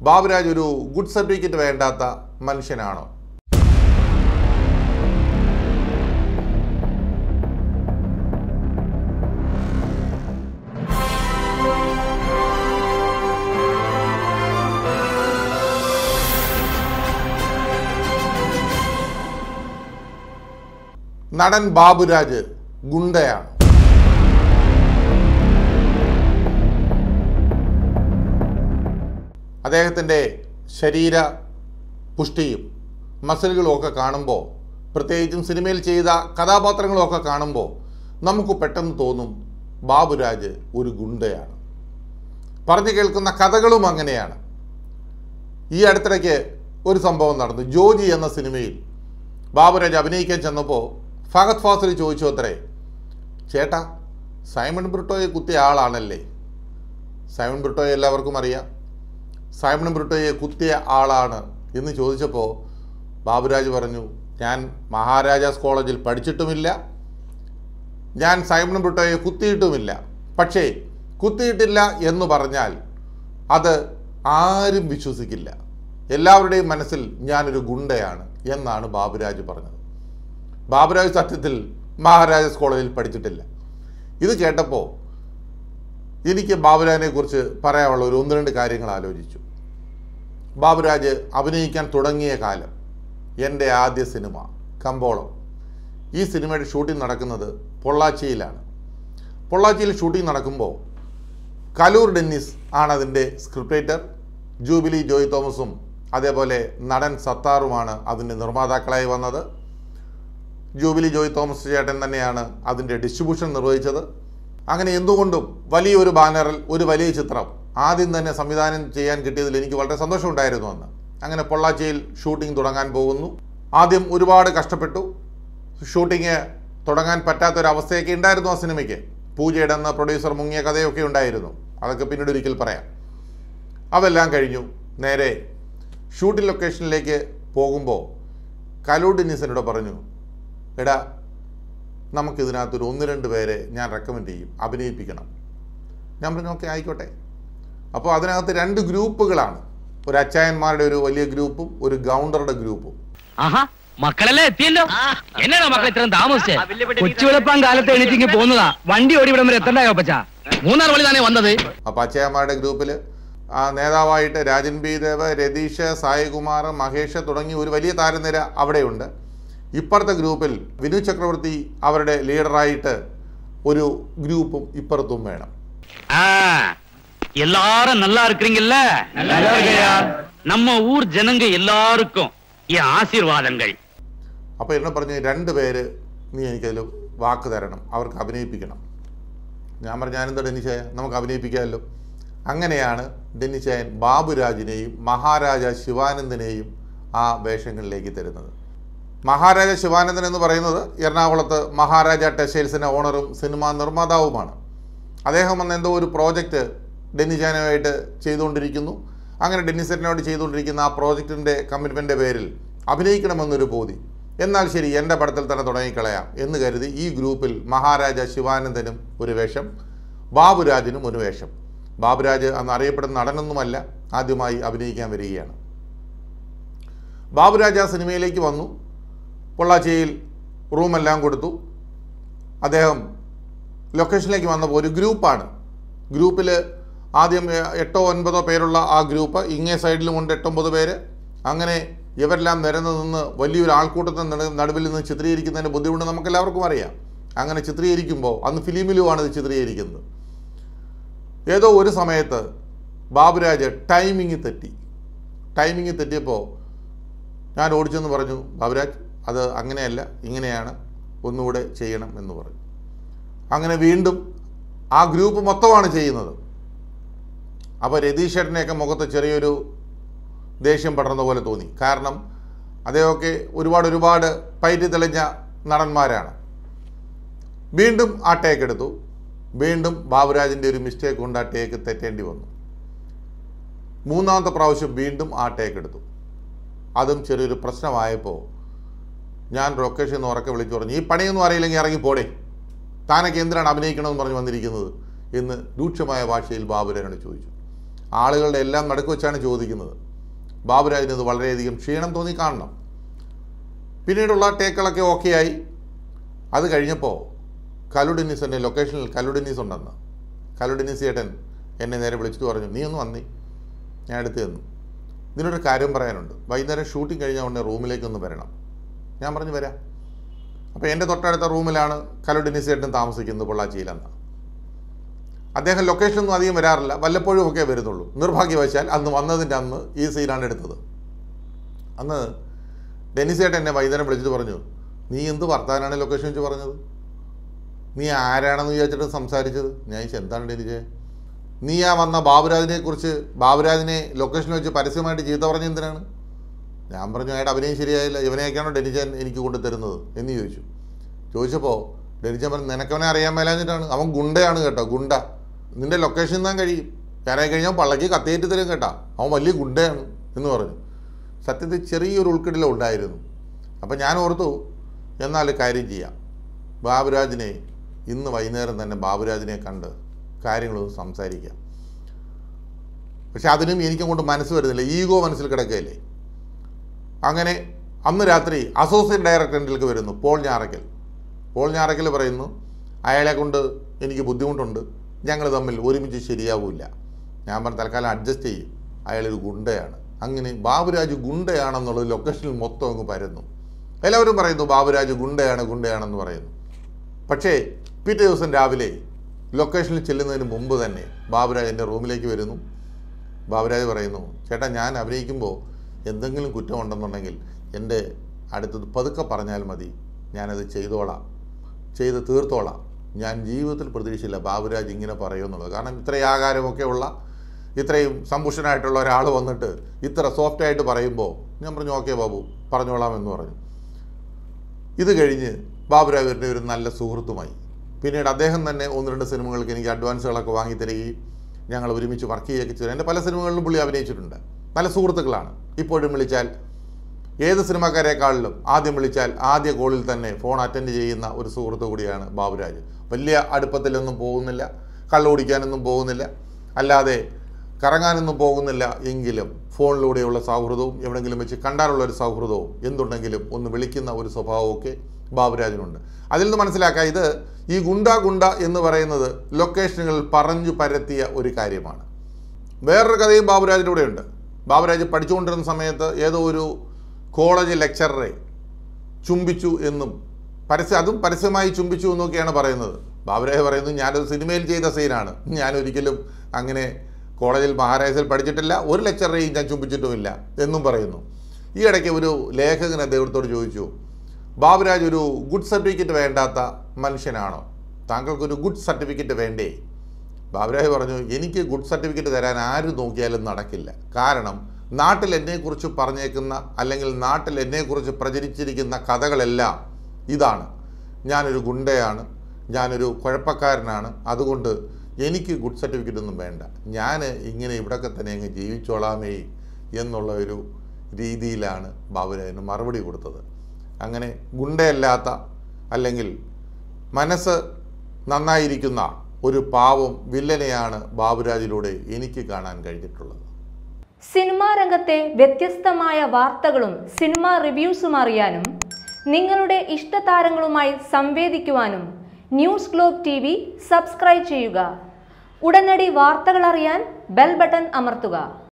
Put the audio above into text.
ബാബുരാജ് ഒരു good certificate വേണ്ടാത്ത മനുഷ്യനാണോ നടൻ ബാബുരാജ് ഗുണ്ടയാണ് അദ്ദേഹത്തിൻ്റെ ശരീര പുഷ്ടിയും മസിലുകളും ഒക്കെ കാണുമ്പോൾ പ്രത്യേകിച്ചും സിനിമയിൽ ചെയ്ത കഥാപാത്രങ്ങളും ഒക്കെ കാണുമ്പോൾ നമുക്ക് പെട്ടെന്ന് തോന്നും ബാബുരാജ് ഒരു ഗുണ്ടയാണ് പറഞ്ഞു കേൾക്കുന്ന കഥകളും അങ്ങനെയാണ് ഈ അടുത്തിടയ്ക്ക് ഒരു സംഭവം നടന്നു ജോജി എന്ന സിനിമയിൽ ബാബുരാജ് അഭിനയിക്കാൻ ചെന്നപ്പോൾ ഫഹദ് ഫാസിൽ ചോദിച്ചു അത്രേ ചേട്ടാ സൈമൺ ബ്രിട്ടോയെ കുത്തിയ ആളാണല്ലേ സൈമൺ ബ്രിട്ടോയെ എല്ലാവർക്കും അറിയാം സൈമൺ ബ്രിട്ടോയെ കുത്തിയ ആളാണ് എന്ന് ചോദിച്ചപ്പോൾ ബാബുരാജ് പറഞ്ഞു ഞാൻ മഹാരാജാസ് കോളേജിൽ പഠിച്ചിട്ടുമില്ല ഞാൻ സൈമൺ ബ്രിട്ടോയെ കുത്തിയിട്ടുമില്ല പക്ഷേ കുത്തിയിട്ടില്ല എന്ന് പറഞ്ഞാൽ അത് ആരും വിശ്വസിക്കില്ല എല്ലാവരുടെയും മനസ്സിൽ ഞാനൊരു ഗുണ്ടയാണ് എന്നാണ് ബാബുരാജ് പറഞ്ഞത് ബാബുരാജ് സത്യത്തിൽ മഹാരാജാസ് കോളേജിൽ പഠിച്ചിട്ടില്ല ഇത് കേട്ടപ്പോൾ എനിക്ക് ബാബുരാജിനെ കുറിച്ച് പറയാനുള്ള ഒരു ഒന്ന് രണ്ട് കാര്യങ്ങൾ ആലോചിച്ചു ബാബുരാജ് അഭിനയിക്കാൻ തുടങ്ങിയ കാലം എൻ്റെ ആദ്യ സിനിമ കമ്പോളം ഈ സിനിമയുടെ ഷൂട്ടിംഗ് നടക്കുന്നത് പൊള്ളാച്ചിയിലാണ് പൊള്ളാച്ചിയിൽ ഷൂട്ടിംഗ് നടക്കുമ്പോൾ കലൂർ ഡെന്നിസ് ആണ് അതിൻ്റെ സ്ക്രിപ്റ്റ് റൈറ്റർ ജൂബിലി ജോയ് തോമസും അതേപോലെ നടൻ സത്താറുമാണ് അതിൻ്റെ നിർമ്മാതാക്കളായി വന്നത് ജൂബിലി ജോയ് തോമസ് ചേട്ടൻ തന്നെയാണ് അതിൻ്റെ ഡിസ്ട്രിബ്യൂഷൻ നിർവഹിച്ചത് അങ്ങനെ എന്തുകൊണ്ടും വലിയൊരു ബാനറിൽ ഒരു വലിയ ചിത്രം ആദ്യം തന്നെ സംവിധാനം ചെയ്യാൻ കിട്ടിയതിൽ എനിക്ക് വളരെ സന്തോഷമുണ്ടായിരുന്നു അന്ന് അങ്ങനെ പൊള്ളാച്ചിയിൽ ഷൂട്ടിംഗ് തുടങ്ങാൻ പോകുന്നു ആദ്യം ഒരുപാട് കഷ്ടപ്പെട്ടു ഷൂട്ടിങ് തുടങ്ങാൻ പറ്റാത്തൊരവസ്ഥയൊക്കെ ഉണ്ടായിരുന്നു ആ സിനിമയ്ക്ക് പൂജയുടെ അന്ന് പ്രൊഡ്യൂസർ മുങ്ങിയ കഥയൊക്കെ ഉണ്ടായിരുന്നു അതൊക്കെ പിന്നീട് ഒരിക്കൽ പറയാം അതെല്ലാം കഴിഞ്ഞു നേരെ ഷൂട്ടിംഗ് ലൊക്കേഷനിലേക്ക് പോകുമ്പോൾ കലൂ ഡെന്നിസിനോട് പറഞ്ഞു എടാ നമുക്കിതിനകത്തൊരു ഒന്ന് രണ്ട് പേരെ ഞാൻ റെക്കമെൻഡ് ചെയ്യും അഭിനയിപ്പിക്കണം ഞാൻ പറഞ്ഞു ഓക്കെ ആയിക്കോട്ടെ അപ്പോൾ അതിനകത്ത് രണ്ട് ഗ്രൂപ്പുകളാണ് ഒരു അച്ചായന്മാരുടെ ഒരു വലിയ ഗ്രൂപ്പും ഒരു ഗൗണ്ടറുടെ ഗ്രൂപ്പും ആഹാ മക്കളെല്ലാം എത്തിയല്ലോ എന്നാണോ മക്കൾ ഇത്രയും താമസിച്ചേ കൊച്ചു വെളുപ്പാൻ കാലത്ത് എണീറ്റിങ്ങി പോന്നതാ വണ്ടി ഓടി ഇവിടം വരെ എത്തണ്ടായോ പച്ച മൂന്നാർ വഴി തന്നെ വന്നത് അപ്പോൾ അച്ചയന്മാരുടെ ഗ്രൂപ്പിൽ ആ നേതാവായിട്ട് രാജൻ ബി ദേവ് രതീഷ് സായികുമാർ മഹേഷ് തുടങ്ങി ഒരു വലിയ താരനിര അവിടെയുണ്ട് ഇപ്പുറത്തെ ഗ്രൂപ്പിൽ വിനു ചക്രവർത്തി അവരുടെ ലീഡറായിട്ട് ഒരു ഗ്രൂപ്പും ഇപ്പുറത്തും വേണം ஆ, எல்லாரும் நல்லா இருக்கிறீங்கல்ல நம்ம ஊர் ஜனங்க எல்லாருக்கும் என் ஆசீர்வாதங்கள் അപ്പോൾ എന്നെ പറഞ്ഞു രണ്ട് പേര് നീ എനിക്കതിൽ വാക്ക് തരണം അവർക്ക് അഭിനയിപ്പിക്കണം ഞാൻ പറഞ്ഞു ഞാനെന്താ ഡെന്നിച്ചായ നമുക്ക് അഭിനയിപ്പിക്കാമല്ലോ അങ്ങനെയാണ് ഡെന്നിച്ചായൻ ബാബുരാജിനെയും മഹാരാജ ശിവാനന്ദനെയും ആ വേഷങ്ങളിലേക്ക് തരുന്നത് മഹാരാജ ശിവാനന്ദൻ എന്ന് പറയുന്നത് എറണാകുളത്ത് മഹാരാജ ടെക്സ്റ്റൈൽസിൻ്റെ ഓണറും സിനിമാ നിർമ്മാതാവുമാണ് അദ്ദേഹം വന്ന് എന്തോ ഒരു പ്രോജക്റ്റ് ഡെന്നിച്ചാനുമായിട്ട് ചെയ്തുകൊണ്ടിരിക്കുന്നു അങ്ങനെ ഡെന്നിസേട്ടനോട് ചെയ്തുകൊണ്ടിരിക്കുന്ന ആ പ്രോജക്റ്റിൻ്റെ കമ്മിറ്റ്മെൻ്റെ പേരിൽ അഭിനയിക്കണമെന്നൊരു ബോധി എന്നാൽ ശരി എൻ്റെ പടത്തിൽ തന്നെ തുടങ്ങിക്കളയാം എന്ന് കരുതി ഈ ഗ്രൂപ്പിൽ മഹാരാജ ശിവാനന്ദനും ഒരു വേഷം ബാബുരാജിനും ഒരു വേഷം ബാബുരാജ് അന്ന് അറിയപ്പെടുന്ന നടനൊന്നുമല്ല ആദ്യമായി അഭിനയിക്കാൻ വരികയാണ് ബാബുരാജ് ആ സിനിമയിലേക്ക് വന്നു പൊള്ളാച്ചിയിൽ റൂമെല്ലാം കൊടുത്തു അദ്ദേഹം ലൊക്കേഷനിലേക്ക് വന്നപ്പോൾ ഒരു ഗ്രൂപ്പാണ് ഗ്രൂപ്പിൽ ആദ്യം എ- എട്ടോ ഒൻപതോ പേരുള്ള ആ ഗ്രൂപ്പ് ഇങ്ങേ സൈഡിലും ഉണ്ട് എട്ടൊമ്പത് പേര് അങ്ങനെ ഇവരെല്ലാം നിരന്ന് നിന്ന് വലിയൊരു ആൾക്കൂട്ടത്തിന് നടു- നടുവിൽ നിന്ന് ചിത്രീകരിക്കുന്നതിൻ്റെ ബുദ്ധിമുട്ട് നമുക്കെല്ലാവർക്കും അറിയാം അങ്ങനെ ചിത്രീകരിക്കുമ്പോൾ അന്ന് ഫിലിമിലുമാണ് ഇത് ചിത്രീകരിക്കുന്നത് ഏതോ ഒരു സമയത്ത് ബാബുരാജ് ടൈമിങ് തെറ്റി ടൈമിങ് തെറ്റിയപ്പോൾ ഞാൻ ഓടിച്ചെന്ന് പറഞ്ഞു ബാബുരാജ് അത് അങ്ങനെയല്ല ഇങ്ങനെയാണ് ഒന്നുകൂടെ ചെയ്യണം എന്ന് പറഞ്ഞു അങ്ങനെ വീണ്ടും ആ ഗ്രൂപ്പ് മൊത്തമാണ് ചെയ്യുന്നത് അപ്പോൾ രതീഷ് ചേട്ടനെയൊക്കെ മുഖത്ത് ചെറിയൊരു ദേഷ്യം പടർന്ന പോലെ തോന്നി കാരണം അദ്ദേഹമൊക്കെ ഒരുപാട് ഒരുപാട് പയറ്റി തെളിഞ്ഞ നടന്മാരാണ് വീണ്ടും ആ ടേക്ക് എടുത്തു വീണ്ടും ബാബുരാജിൻ്റെ ഒരു മിസ്റ്റേക്ക് കൊണ്ട് ആ ടേക്ക് തെറ്റേണ്ടി വന്നു മൂന്നാമത്തെ പ്രാവശ്യം വീണ്ടും ആ ടേക്ക് എടുത്തു അതും ചെറിയൊരു പ്രശ്നമായപ്പോൾ ഞാൻ ലൊക്കേഷൻ നിന്ന് ഉറക്കെ വിളിച്ചു പറഞ്ഞു ഈ പണിയൊന്നും അറിയില്ലെങ്കിൽ ഇറങ്ങി പോടേ താനൊക്കെ എന്തിനാണ് അഭിനയിക്കണമെന്ന് പറഞ്ഞ് വന്നിരിക്കുന്നത് എന്ന് രൂക്ഷമായ ഭാഷയിൽ ബാബുരാനോട് ചോദിച്ചു ആളുകളുടെ എല്ലാം നടുക്ക് വെച്ചാണ് ചോദിക്കുന്നത് ബാബുരാജിന് ഇത് വളരെയധികം ക്ഷീണം തോന്നി കാണണം പിന്നീടുള്ള ടേക്കുകളൊക്കെ ഓക്കെ ആയി അത് കഴിഞ്ഞപ്പോൾ കലുഡിനീസ് എൻ്റെ ലൊക്കേഷനിൽ കലുഡിനീസ് ഉണ്ടെന്ന് കലുഡിനീസ് ചേട്ടൻ എന്നെ നേരെ വിളിച്ചിട്ട് പറഞ്ഞു നീ ഒന്ന് വന്നേ ഞാൻ എടുത്തു തന്നു ഇതിനൊരു കാര്യം പറയാനുണ്ട് വൈകുന്നേരം ഷൂട്ടിംഗ് കഴിഞ്ഞ ഉടനെ റൂമിലേക്ക് ഒന്ന് വരണം ഞാൻ പറഞ്ഞു വരാം അപ്പോൾ എൻ്റെ തൊട്ടടുത്ത റൂമിലാണ് കലുഡിനീസ് ചേട്ടൻ താമസിക്കുന്നത് പൊള്ളാച്ചിയിലെന്ന് അദ്ദേഹം ലൊക്കേഷനൊന്നും അധികം വരാറില്ല വല്ലപ്പോഴും ഒക്കെ വരുന്നുള്ളൂ നിർഭാഗ്യവശാൽ അന്ന് വന്നതിൻ്റെ അന്ന് ഈ സീനാണ് എടുത്തത് അന്ന് ഡെന്നിസ് ചേട്ടൻ എന്നെ വൈകുന്നേരം വിളിച്ചിട്ട് പറഞ്ഞു നീ എന്ത് വർത്താനാണ് ലൊക്കേഷൻ വെച്ച് പറഞ്ഞത് നീ ആരാണെന്ന് വിചാരിച്ചിട്ട് സംസാരിച്ചത് ഞാൻ ചോദിച്ചു എന്താണ് ഡെനിജെ നീ ആ വന്ന ബാബുരാജിനെ കുറിച്ച് ബാബുരാജിനെ ലൊക്കേഷൻ വെച്ച് പരസ്യമായിട്ട് ചീത്ത പറഞ്ഞ എന്തിനാണ് ഞാൻ പറഞ്ഞു അയാളുടെ അഭിനയം ശരിയായില്ല ഇവനെയൊക്കെയാണോ ഡെനിജൻ എനിക്ക് കൊണ്ടു തരുന്നത് എന്ന് ചോദിച്ചു ചോദിച്ചപ്പോൾ ഡെനിജൻ പറഞ്ഞു നിനക്കവനെ അറിയാൻ മേലാഞ്ഞിട്ടാണ് അവൻ ഗുണ്ടയാണ് കേട്ടോ ഗുണ്ട നിന്റെ ലൊക്കേഷൻ താൻ കഴിയും ഞാനായി കഴിഞ്ഞാൽ പള്ളക്ക് കത്തിയേറ്റ് തരും കേട്ടാ അവൻ വലിയ ഗുണ്ടയാണ് എന്ന് പറഞ്ഞു സത്യത്തിൽ ചെറിയൊരു ഉൾക്കിടലം ഉണ്ടായിരുന്നു അപ്പം ഞാൻ ഓർത്തു എന്നാൽ കാര്യം ചെയ്യാം ബാബുരാജിനെ ഇന്ന് വൈകുന്നേരം തന്നെ ബാബുരാജിനെ കണ്ട് കാര്യങ്ങളൊന്ന് സംസാരിക്കാം പക്ഷെ അതിനും എനിക്കങ്ങോട്ട് മനസ്സ് വരുന്നില്ല ഈഗോ മനസ്സിൽ കിടക്കുകയല്ലേ അങ്ങനെ അന്ന് രാത്രി അസോസിയേറ്റ് ഡയറക്ടറിലേക്ക് വരുന്നു പോൾ ഞാറക്കൽ പോൾ ഞാറക്കൽ പറയുന്നു അയാളെ കൊണ്ട് എനിക്ക് ബുദ്ധിമുട്ടുണ്ട് ഞങ്ങൾ തമ്മിൽ ഒരുമിച്ച് ശരിയാവില്ല ഞാൻ പറഞ്ഞ തൽക്കാലം അഡ്ജസ്റ്റ് ചെയ്യും അയാളൊരു ഗുണ്ടയാണ് അങ്ങനെ ബാബുരാജ് ഗുണ്ടയാണെന്നുള്ളത് ലൊക്കേഷനിൽ മൊത്തം അങ്ങ് പരന്നു എല്ലാവരും പറയുന്നു ബാബുരാജ് ഗുണ്ടയാണ് ഗുണ്ടയാണെന്ന് പറയുന്നു പക്ഷേ പിറ്റേ ദിവസം രാവിലെ ലൊക്കേഷനിൽ ചെല്ലുന്നതിന് മുമ്പ് തന്നെ ബാബുരാജ് എൻ്റെ റൂമിലേക്ക് വരുന്നു ബാബുരാജ് പറയുന്നു ചേട്ടാ ഞാൻ അഭിനയിക്കുമ്പോൾ എന്തെങ്കിലും കുറ്റമുണ്ടെന്നുണ്ടെങ്കിൽ എൻ്റെ അടുത്തത് പതുക്കെ പറഞ്ഞാൽ മതി ഞാനത് ചെയ്തോളാം ചെയ്ത് തീർത്തോളാം ഞാൻ ജീവിതത്തിൽ പ്രതീക്ഷയില്ല ബാബുരാജ് ഇങ്ങനെ പറയുമെന്നുള്ളത് കാരണം ഇത്രയും ആകാരമൊക്കെ ഉള്ള ഇത്രയും സമ്പുഷ്ടനായിട്ടുള്ള ഒരാൾ വന്നിട്ട് ഇത്ര സോഫ്റ്റായിട്ട് പറയുമ്പോൾ ഞാൻ പറഞ്ഞു ഓക്കെ ബാബു പറഞ്ഞോളാം എന്ന് പറഞ്ഞു ഇത് കഴിഞ്ഞ് ബാബുരാജുവിൻ്റെ ഒരു നല്ല സുഹൃത്തുമായി പിന്നീട് അദ്ദേഹം തന്നെ ഒന്ന് രണ്ട് സിനിമകൾക്ക് എനിക്ക് അഡ്വാൻസുകളൊക്കെ വാങ്ങി തരികയും ഞങ്ങൾ ഒരുമിച്ച് വർക്ക് ചെയ്യുകയൊക്കെ ചെയ്തു എൻ്റെ പല സിനിമകളിലും പുള്ളി അഭിനയിച്ചിട്ടുണ്ട് നല്ല സുഹൃത്തുക്കളാണ് ഇപ്പോഴും വിളിച്ചാൽ ഏത് സിനിമാക്കാരെക്കാളിലും ആദ്യം വിളിച്ചാൽ ആദ്യ കോളിൽ തന്നെ ഫോൺ അറ്റൻഡ് ചെയ്യുന്ന ഒരു സുഹൃത്ത് കൂടിയാണ് ബാബുരാജ് വലിയ അടുപ്പത്തിലൊന്നും പോകുന്നില്ല കള്ളു കുടിക്കാനൊന്നും പോകുന്നില്ല അല്ലാതെ കറങ്ങാനൊന്നും പോകുന്നില്ല എങ്കിലും ഫോണിലൂടെയുള്ള സൗഹൃദവും എവിടെയെങ്കിലും വെച്ച് കണ്ടാലുള്ള ഒരു സൗഹൃദവും എന്തുണ്ടെങ്കിലും ഒന്ന് വിളിക്കുന്ന ഒരു സ്വഭാവമൊക്കെ ബാബുരാജിനുണ്ട് അതിൽ നിന്ന് മനസ്സിലാക്കുക ഇത് ഈ ഗുണ്ട ഗുണ്ട എന്ന് പറയുന്നത് ലൊക്കേഷനുകളിൽ പറഞ്ഞു പരത്തിയ ഒരു കാര്യമാണ് വേറൊരു കഥയും ബാബുരാജിൻ്റെ കൂടെ ഉണ്ട് ബാബുരാജ് പഠിച്ചുകൊണ്ടിരുന്ന സമയത്ത് ഏതോ ഒരു കോളേജ് ലെക്ചററെ ചുംബിച്ചു എന്നും പരസ്യം അതും പരസ്യമായി ചുംബിച്ചു എന്നൊക്കെയാണ് പറയുന്നത് ബാബുരാജ് പറയുന്നത് ഞാനത് സിനിമയിൽ ചെയ്ത സീനാണ് ഞാൻ ഒരിക്കലും അങ്ങനെ കോളേജിൽ മഹാരാജസിൽ പഠിച്ചിട്ടില്ല ഒരു ലെക്ചറേയും ഞാൻ ചുംബിച്ചിട്ടുമില്ല എന്നും പറയുന്നു ഈ ഇടയ്ക്ക് ഒരു ലേഖകൻ അദ്ദേഹത്തോട് ചോദിച്ചു ബാബുരാജ് ഒരു ഗുഡ് സർട്ടിഫിക്കറ്റ് വേണ്ടാത്ത മനുഷ്യനാണോ താങ്കൾക്കൊരു ഗുഡ് സർട്ടിഫിക്കറ്റ് വേണ്ടേ ബാബുരാജ് പറഞ്ഞു എനിക്ക് ഗുഡ് സർട്ടിഫിക്കറ്റ് തരാൻ ആര് നോക്കിയാലും നടക്കില്ല കാരണം നാട്ടിൽ എന്നെക്കുറിച്ച് പറഞ്ഞേക്കുന്ന അല്ലെങ്കിൽ നാട്ടിൽ എന്നെക്കുറിച്ച് പ്രചരിച്ചിരിക്കുന്ന കഥകളെല്ലാം ഇതാണ് ഞാനൊരു ഗുണ്ടയാണ് ഞാനൊരു കുഴപ്പക്കാരനാണ് അതുകൊണ്ട് എനിക്ക് ഗുഡ് സർട്ടിഫിക്കറ്റ് ഒന്നും വേണ്ട ഞാൻ ഇങ്ങനെ ഇവിടൊക്കെ തന്നെ അങ്ങ് ജീവിച്ചോളാമേ എന്നുള്ള ഒരു രീതിയിലാണ് ബാബുരാജന് മറുപടി കൊടുത്തത് അങ്ങനെ ഗുണ്ടയല്ലാത്ത അല്ലെങ്കിൽ മനസ്സ് നന്നായിരിക്കുന്ന ഒരു പാവം വില്ലനെയാണ് ബാബുരാജിലൂടെ എനിക്ക് കാണാൻ കഴിഞ്ഞിട്ടുള്ളത് സിനിമാ രംഗത്തെ വ്യത്യസ്തമായ വാർത്തകളും സിനിമാ റിവ്യൂസും അറിയാനും നിങ്ങളുടെ ഇഷ്ടതാരങ്ങളുമായി സംവേദിക്കുവാനും news globe T V subscribe ചെയ്യുക ഉടനടി വാർത്തകൾ അറിയാൻ ബെൽ ബട്ടൺ അമർത്തുക